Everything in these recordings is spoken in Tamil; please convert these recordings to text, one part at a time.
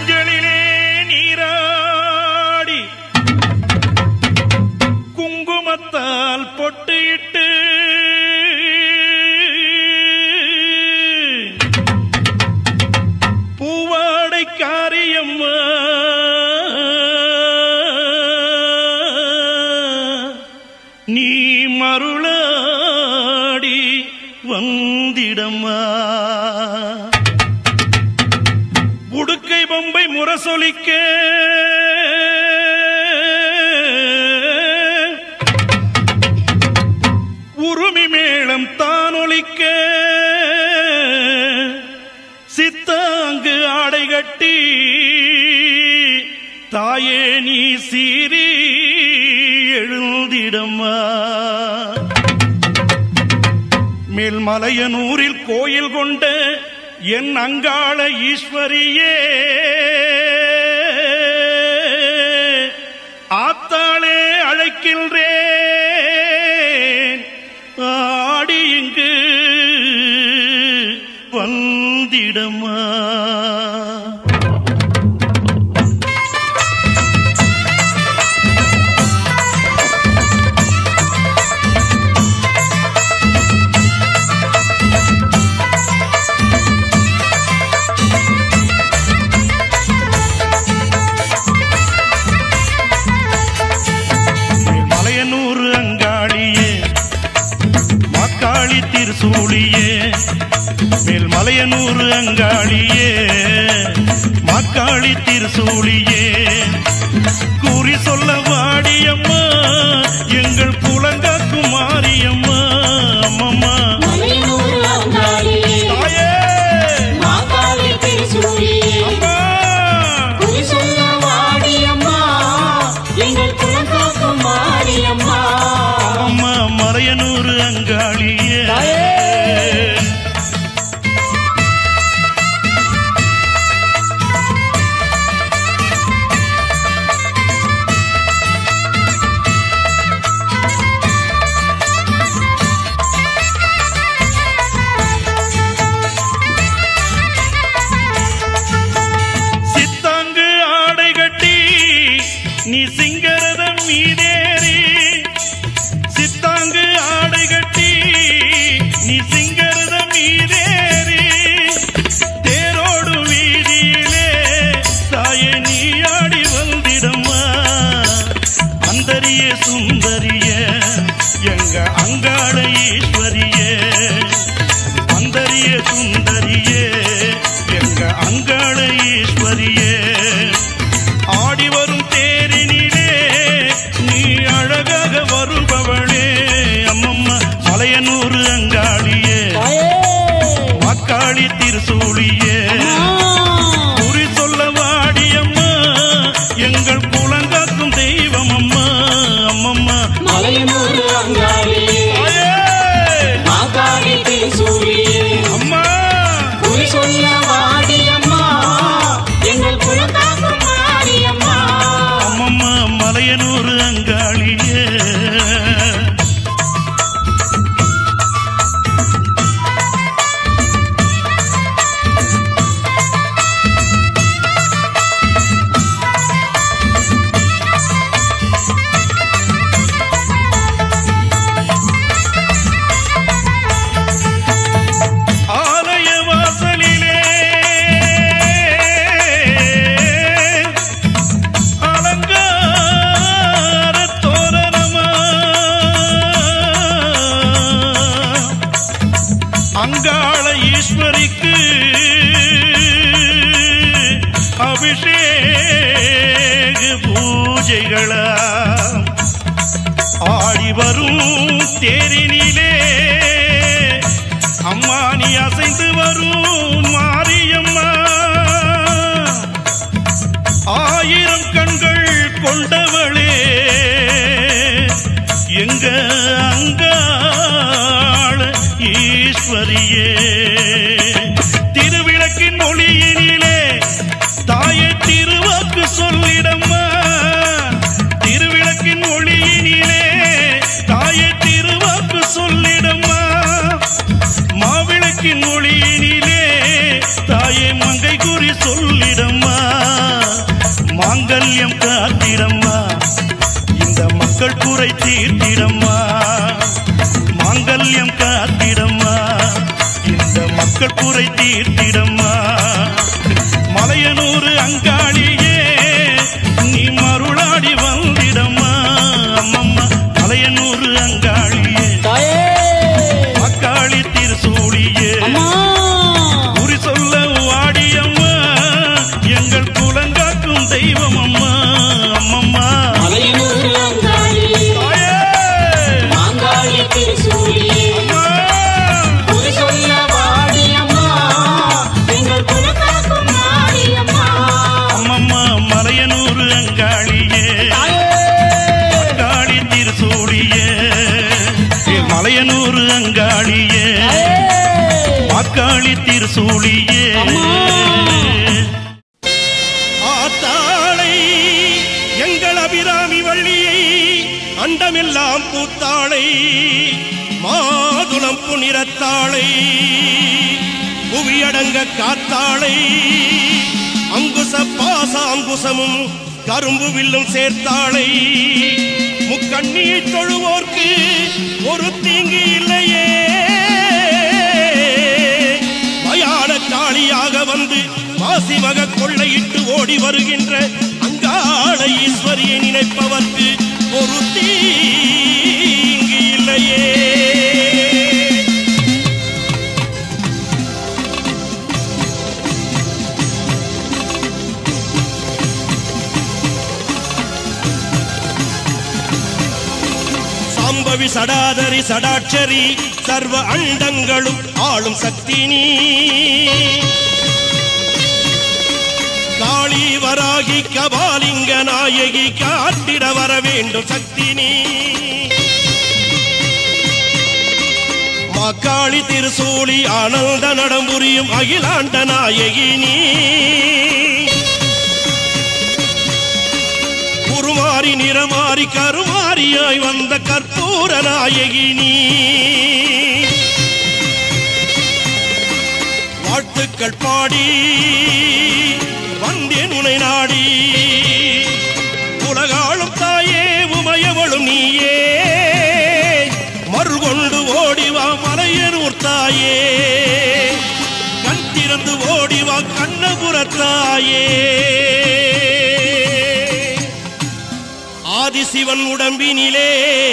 மஞ்சளிலே நீராடி குங்குமத்தால் பொட்டிட்டு பூவாடை காரியம்மா நீ மருளாடி வந்திடம்மா உடுக்கை பொம்பை முரசொலிக்க உருமி மேளம் தானொலிக்க சித்தாங்கு ஆடை கட்டி தாயே நீ சீறி எழுந்திடம்மா மேல்மலையனூரில் கோயில் கொண்ட என் அங்காள ஈஸ்வரியே ஆத்தாளே அழைக்கின்றேன் ஆடி இங்கு வந்திடமா மலையனூர் அங்காளியே மாக்காளி திருசூழியே மேல் மலையனூர் அங்காளியே மாக்காளி திருசூழியே கூறி சொல்ல வாடியம்மா எங்கள் குலங்காக்கும் மாரியம்மா அம்மம்மா மலையனூர் அங்காளியே, தாயே மாகாளி திருச்சூழியே, அம்மா குறி சொல்ல வாடியம்மா, எங்கள் குலங்காக்கும் மாரியம்மா. அம்மா மலையனூர் அங்காளியே சித்தாங்கு ஆடை கட்டி நீ சிங்கரதம் மீதேறி சித்தாங்கு ஆடை கட்டி நீ சிங்கரதம் மீதேறி தேரோடு வீதியிலே தாயே நீ ஆடி வந்திடம்மா அந்தரிய சுந்தரிய எங்க அங்காள ஈஸ்வரியே அந்தரிய சுந்தரியே எங்க அங்காள ஈஸ்வரியே ஆடி வரும் தேரினிலே நீ அழகாக வருபவளே அம்மம்மா மலையனூர் அங்காளியே மக்காளி திருசூழியே குறி சொல்ல வாடியம்மா எங்கள் குலங்காக்கும் தெய்வம் அம்மா அம்மம்மா மலையனூர் அங்காளியே, தாயே! மாகாளி திருச்சூழியே, அம்மா குறி சொல்ல வாடியம்மா, எங்கள் குலங்காக்கும் மாரியம்மா. அம்மம்மா மலையனூர் அங்காளியே ஆலய வாசலிலே அலங்கார தோரணமா அங்காள ஈஸ்வரிக்கு அபிஷேக பூஜைகளா ஆடி வரும் தேரினிலே அம்மா நீ அசைந்து வரும் மாரியம்மா ஆயிரம் கண்கள் கொண்டவளே எங்க அங்காள ஈஸ்வரியே திருவிளக்கின் ஒளியினிலே தாயை திருவாக்கு சொல்லிடம்மா திருவிளக்கின் ஒளியினிலே தாயை திருவாக்கு சொல்லிடம்மா மாவிளக்கின் ஒளியினிலே தாயே மங்கை குறி சொல்லிடம்மா தீர்த்திடம்மா மாங்கல்யம் காத்திடம்மா இந்த மக்கள் குறை தீர்த்திடம்மா மலையனூர் அங்காளியே நீ மருளாடி வந்திடம்மா அம்மம்மா மலையனூர் அங்காளியே தாயே அக்காளி திருசூழியே அம்மா குறி சொல்ல வாடியம்மா எங்கள் குலங்காக்கும் தெய்வம் அம்மா அம்மம்மா மலையனூர் அங்காளி தாயே! மாங்காளி திருசூலியே அம்மா! குறி சொல்ல வாடியம்மா எங்கள் குலகாக்கும் மாரியம்மா அம்மம்மா மலையனூர் அங்காளியே அங்காளி திருசூழியே ஏ மலையனூர் அங்காளியே அக்காளி திருசூழியே ஆத்தாளை எங்கள் அபிராமி வள்ளியை அண்டமெல்லாம் பூத்தாளை மாதுளம் புனிரத்தாளை புவியடங்க காத்தாளை அங்குச பாச அங்குசமும் கரும்பு வில்லும் சேர்த்தாளை முக்கண்ணியை தொழுவோர்க்கு ஒரு தீங்கு இல்லையே மயான காளியாக வந்து மாசி மக கொள்ளையிட்டு ஓடி வருகின்ற அங்காள ஈஸ்வரியை நினைப்பவர்க்கு ஒரு தீங்கு இல்லையே சாம்பவி சடாதரி சடாட்சரி சர்வ அண்டங்களும் ஆளும் சக்தி நீ காளி வராகி கபாலிங்க நாயகி காட்டிட வர வேண்டும் சக்தி நீ மக்காளி திருசூலி ஆனந்த நடம்புரியும் அகிலாண்ட நாயகி நீ உருமாறி நிறமாறி கருமாறியாய் வந்த கற்பூர நாயகி நீ வாழ்த்துக்கள் பாடி வந்தேன் உனை நாடி உலகாளும் தாயே உமையவளும் நீயே மறுகொண்டு ஓடிவா மலையனூர் தாயே கண் திறந்து ஓடிவா கண்ணபுரத்தாயே ஆதிசிவன் உடம்பினிலே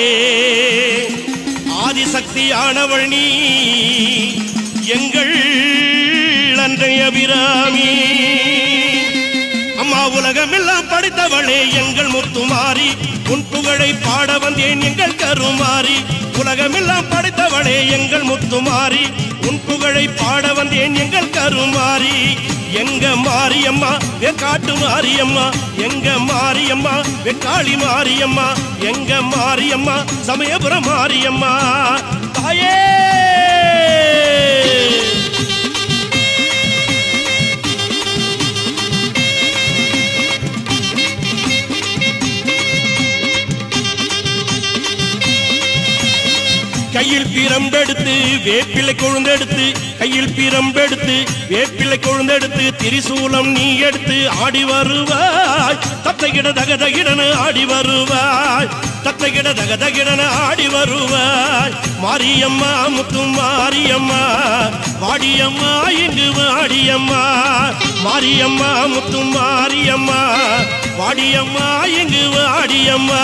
ஆதிசக்தியானவள் நீ எங்கள் அன்றைய அபிராமி அம்மா உலகமெல்லாம் படித்தவளே எங்கள் முத்துமாரி உன் புகழை பாட வந்தேன் எங்கள் கருமாரி உலகமெல்லாம் படித்தவளே எங்கள் முத்துமாரி உன் புகழை பாட வந்தேன் எங்கள் கருமாரி எங்க மாரியம்மா வெக்காட்டு மாரியம்மா எங்க மாரியம்மா வெக்காளி மாரியம்மா எங்க மாரியம்மா சமயபுரம் மாரியம்மா தாயே கையில் பிரம்பெடுத்து வேப்பிலை கொழுந்தெடுத்து கையில் பிரம்பெடுத்து வேப்பிலை கொழுந்தெடுத்து திரிசூலம் நீ எடுத்து ஆடி வருவாய் தத்தைகிட தகதகிடன ஆடி வருவாய் தத்தைகிட தகதகிடன ஆடி வருவாய் மாரியம்மா முத்து மாரியம்மா வாடியம்மா இங்கு வாடியம்மா மாரியம்மா முத்து மாரியம்மா வாடியம்மா இங்கு வாடியம்மா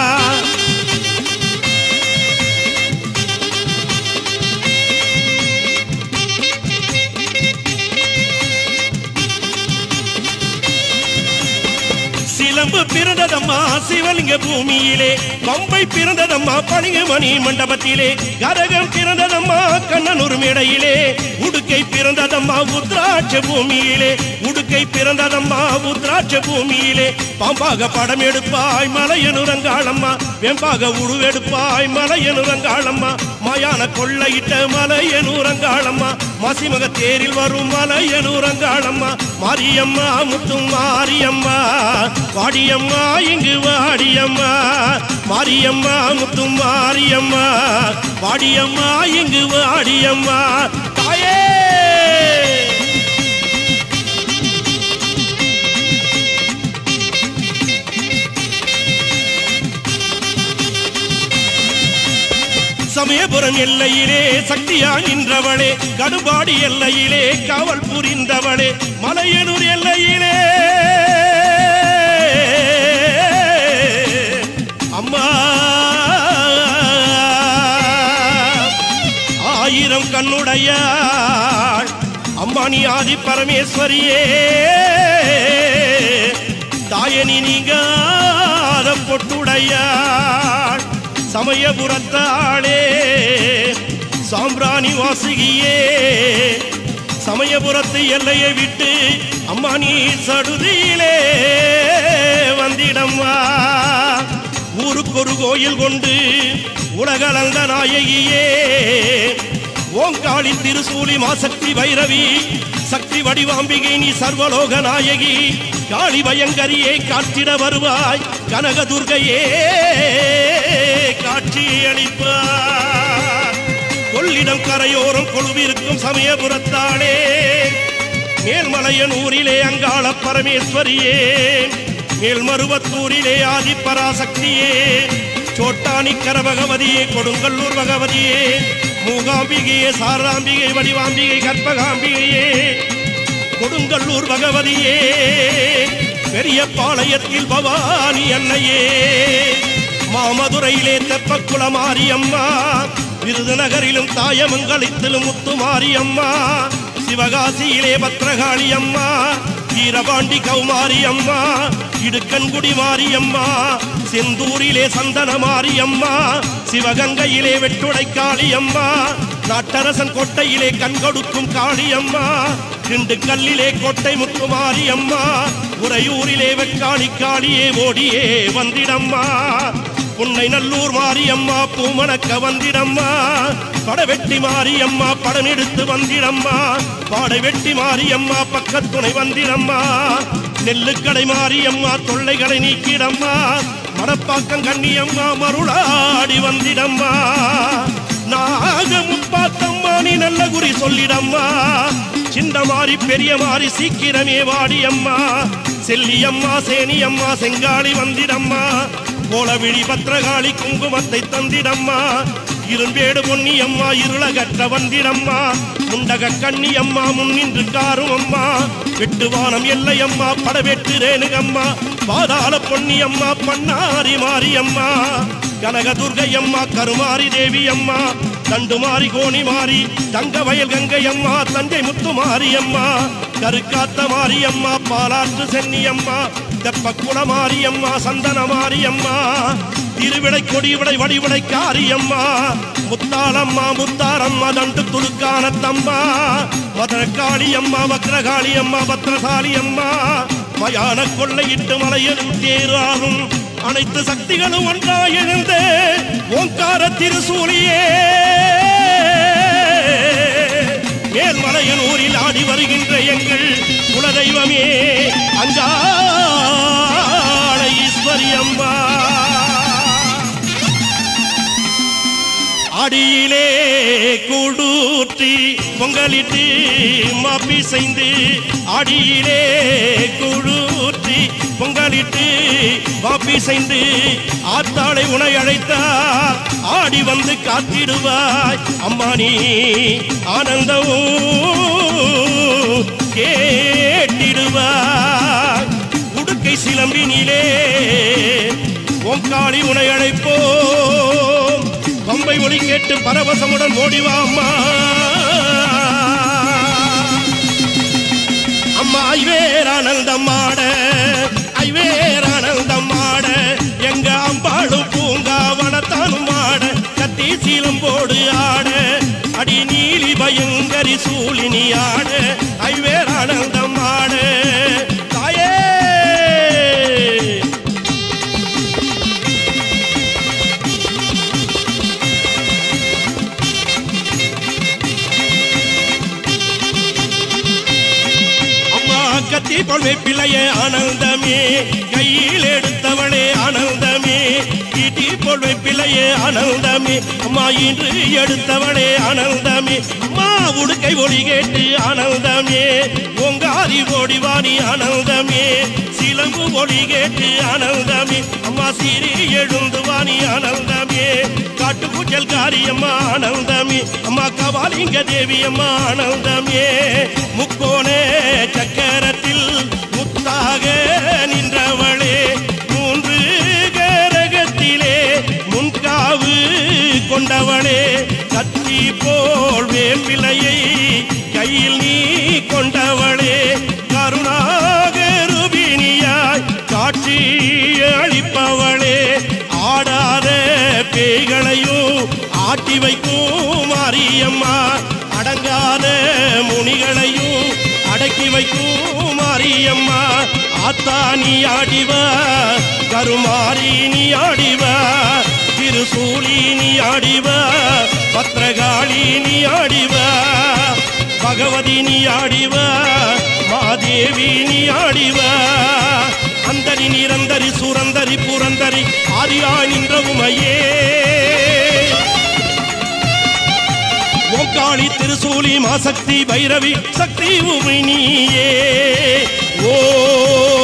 சிலம்பு பிறந்ததம்மா சிவலிங்க பூமியிலே பம்பை பிறந்ததம்மா பளிங்கு மணி மண்டபத்திலே கரகம் பிறந்ததம்மா கண்ணனூர் மேடையிலே உடுக்கை பிறந்ததம்மா உத்ராட்ச பூமியிலே உடுக்கை பிறந்ததம்மா உத்ராட்ச பூமியிலே பாம்பாக படம் எடுப்பாய் மலையனுரங்காளம்மா வெம்பாக உருவெடுப்பாய் மலையனுரங்காளம்மா மாயான கொள்ளையிட்ட மலையனூரங்காளம்மா மசிமக தேரில் வரும் மலையனூரங்காளம்மா மாரியம்மா முத்து மாரியம்மா வாடியம்மா இங்கு வாடியம்மா மாரியம்மா முத்து மாரியம்மா வாடியம்மா இங்கு வாடியம்மா தாயே சமயபுரம் எல்லையிலே சக்தியா நின்றவளே கடுபாடி எல்லையிலே காவல் புரிந்தவளே மலையனூர் எல்லையிலே அம்மா ஆயிரம் கண்ணுடையாள் அம்மா நீ ஆதி பரமேஸ்வரியே தாயனி நீங்காத பொட்டுடையாள் சமயபுரத்தாளே சாம்பிராணி வாசுகியே சமயபுரத்து எல்லையை விட்டு அம்மா நீ சடுதியிலே வந்திடம்மா ஊருக்கு ஒரு கோயில் கொண்டு உலகளந்த நாயகியே ஓங்காளி திருசூலி மாசக்தி பைரவி சக்தி வடிவாம்பிகை நீ சர்வலோக நாயகி காளி பயங்கரியே காட்டிட வருவாய் கனகதுர்கையே காட்சி அளிப்பார் கொள்ளிடம் கரையோரம் கொழுவிருக்கும் சமயபுரத்தாளே மேல்மலையனூரிலே அங்காள பரமேஸ்வரியே மேல்மருவத்தூரிலே ஆதிப்பராசக்தியே சோட்டானிக்கர பகவதியே கொடுங்கல்லூர் பகவதியே மூகாம்பிகையே சாராம்பிகை வடிவாம்பிகை கற்பகாம்பிகையே கொடுங்கல்லூர் பகவதியே பெரிய பாளையத்தில் பவானி அன்னையே மாமதுரையிலே தெப்பக்குள மாரியம்மா விருதுநகரிலும் தாயமங்கலத்திலும் முத்து மாரியம்மா சிவகாசியிலே பத்ரகாளி அம்மா வீரபாண்டி கௌமாரி அம்மா இடுக்கன்குடி மாரியம்மா செந்தூரிலே சந்தன மாரியம்மா சிவகங்கையிலே வெட்டுடை காளியம்மா நாட்டரசன் கோட்டையிலே கண்கொடுக்கும் காளியம்மா திண்டுக்கல்லிலே கோட்டை முத்து மாரியம்மா உறையூரிலே வெக்காளி காளியே ஓடியே வந்திடம்மா புன்னை நல்லூர் மாரியம்மா பூமணக்க வந்திடம்மா படவெட்டி மாரியம்மா படம் எடுத்து வந்திடம்மா பாடை வெட்டி மாரியம்மா பக்கத்துணை வந்திடம்மா நெல்லுக்கடை மாரியம்மா தொல்லைகளை நீக்கிடம்மா மடப்பாக்கம் கண்ணியம்மா மருளாடி வந்திடம்மா நாக முப்பாத்தம்மா நீ நல்ல குறி சொல்லிடம்மா சின்ன மாறி பெரிய மாறி சீக்கிரமே வாடியம்மா செல்லியம்மா சேனியம்மா செங்காளி வந்திடம்மா கோலவிழி பத்திரகாளி குங்குமத்தை தந்திடம்மா இரும்பேடு பொன்னியம்மா இருளகற்ற வந்திடம்மா முண்டக கண்ணியம்மா முன்னின்று காரும் அம்மா வெட்டுவானம் எல்லையம்மா படவெட்டு ரேணுகம்மா பாதாள பொன்னியம்மா பண்ணாரி மாரியம்மா கனக துர்கையம்மா கருமாரி தேவி அம்மா தண்டுமாரி கோணி மாறி தங்க வயல் கங்கையம்மா தஞ்சை முத்து மாரியம்மா கருக்காத்த மாரியம்மா பாலாற்று சென்னியம்மா தெப்பக்குள மாரியம்மா சந்தன மாரியம்மா திருவிடை கொடிவிடை வடிவிடை காரியம்மா முத்தாளம்மா முத்தாரம்மா தண்டு துலுக்கான தம்மா மதுரக்காளியம்மா வக்ரகாளியம்மா பத்ரசாலியம்மா மயான கொள்ளையிட்டு மலையில் தேராகும் அனைத்து சக்திகளும் ஒன்றாய் எழுந்து ஓங்கார திருசூலியே மேல்மலையனூரில் ஆடி வருகின்ற எங்கள் குலதெய்வமே அங்காள ஈஸ்வரி அம்மா அடியிலே கூடூற்றி பொங்கலிட்டு மாப்பி செய்து அடியிலே கூடூற்றி பொங்கலிட்டு மாப்பி செய்து ஆத்தாளை உனை அழைத்தார் ஆடி வந்து காத்திடுவாய் அம்மா நீ ஆனந்தம் கேட்டிடுவாய் உடுக்கை சிலம்பினிலே ஓங்காளி உனை அழைப்போம் பம்பை ஒளி கேட்டு பரவசமுடன் ஓடிவா அம்மா அம்மா ஐவேர் ஆனந்தம் ஆட ஐவேர் ஆனந்தம் ஆட எங்க அம்பாளும் பூங்காவனத்தானும் ஆட கத்தி சீலம்போடு ஆட அடி நீலி பயங்கரி சூழினி ஆட ஐவேர் ஆனந்தம் ஆட தாயே அம்மா கத்தி பொழுது பிள்ளையே ஆனந்தமே கையில் எடுத்தவளே ஆனந்தமே ஈட்டி பொழுது பிள்ளையே ஆனந்தமே அம்மா இன்று எடுத்தவளே ஆனந்தமே அம்மா உடுக்கை ஒளி கேட்டு ஆனந்தமே உங்காரி ஓடிவாணி ஆனந்தமே சில சிலம்பு ஒளி கேட்டு ஆனந்தமே அம்மா சீரி எழுந்து வாணி ஆனந்தமே காட்டு பூஜல் காரியம்மா ஆனந்தமே அம்மா கபாலிங்க தேவி அம்மா ஆனந்தமே முக்கோண சக்கரத்தில் முத்தாக நின்றவளே மூன்று கரகத்திலே முன்காவு கொண்டவளே கத்தி போல் வேப்பிலையை கையில் நீ கொண்டவளே கருணாகருபிணியாய் காட்சி அளிப்பவளே ஆடாத பேய்களையும் ஆட்டி வைக்கும் மாரியம்மா அடங்காத முனிகளையும் அடக்கி வைக்கும் மாரியம்மா ஆத்தா நீ ஆடிவா கருமாரி நீ ஆடிவா திருசூலி நீ ஆடிவா பத்ரகாளி நீ ஆடிவா பகவதி நீ ஆடிவா மாதேவி நீ ஆடிவா அந்தரி நிரந்தரி சுரந்தரி புரந்தரி ஆதியாய் நின்ற உமையே ஓங்காளி திருசூலி மாசக்தி பைரவி சக்தி உமை நீயே ஓ